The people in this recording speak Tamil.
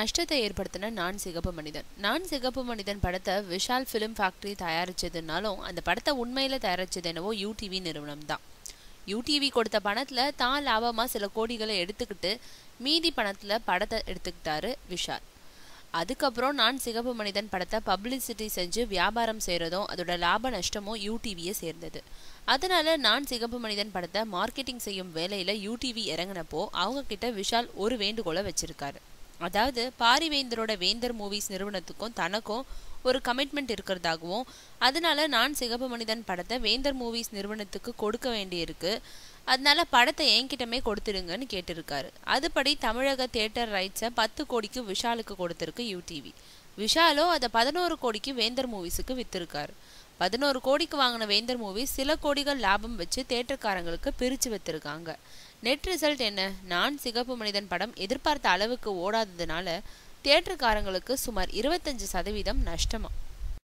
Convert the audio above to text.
நஷ்டத்தை ஏற்படுத்தின நான் சிகப்பு மனிதன் நான் சிகப்பு மனிதன் படத்தை விஷால் ஃபிலிம் ஃபேக்டரி தயாரிச்சதுனாலும் அந்த படத்தை உண்மையில தயாரிச்சது என்னவோ யூடிவி நிறுவனம் தான் யூடிவி கொடுத்த பணத்துல தான் லாபமா சில கோடிகளை எடுத்துக்கிட்டு மீதி பணத்துல படத்தை எடுத்துக்கிட்டாரு விஷால் அதுக்கப்புறம் நான் சிகப்பு மனிதன் படத்தை பப்ளிசிட்டி செஞ்சு வியாபாரம் செய்கிறதும் அதோட லாப நஷ்டமும் யூடிவியை சேர்ந்தது அதனால நான் சிகப்பு மனிதன் படத்தை மார்க்கெட்டிங் செய்யும் வேலையில் யூடிவி இறங்கினப்போ அவங்க கிட்ட விஷால் ஒரு வேண்டுகோளை வச்சிருக்காரு அதாவது பாரிவேந்தரோட வேந்தர் மூவிஸ் நிறுவனத்துக்கும் தனக்கும் ஒரு கமிட்மெண்ட் இருக்கிறதாகவும் அதனால நான் சிகப்பு மனிதன் படத்தை வேந்தர் மூவிஸ் நிறுவனத்துக்கு கொடுக்க வேண்டியிருக்கு அதனால படத்தை என்கிட்டமே கொடுத்துடுங்கன்னு கேட்டிருக்காரு அதுபடி தமிழக தியேட்டர் ரைட்ஸை பத்து கோடிக்கு விஷாலுக்கு கொடுத்துருக்கு யூடிவி விஷாலோ அதை பதினோரு கோடிக்கு வேந்தர் மூவிஸுக்கு வித்திருக்காரு பதினோரு கோடிக்கு வாங்கின வேந்தர் மூவிஸ் சில கோடிகள் லாபம் வச்சு தேட்டர்காரங்களுக்கு பிரித்து வித்திருக்காங்க நெட் ரிசல்ட் என்ன நான் சிகப்பு மனிதன் படம் எதிர்பார்த்த அளவுக்கு ஓடாததுனால தியேட்டர்காரங்களுக்கு சுமார் இருபத்தஞ்சு சதவீதம் நஷ்டமா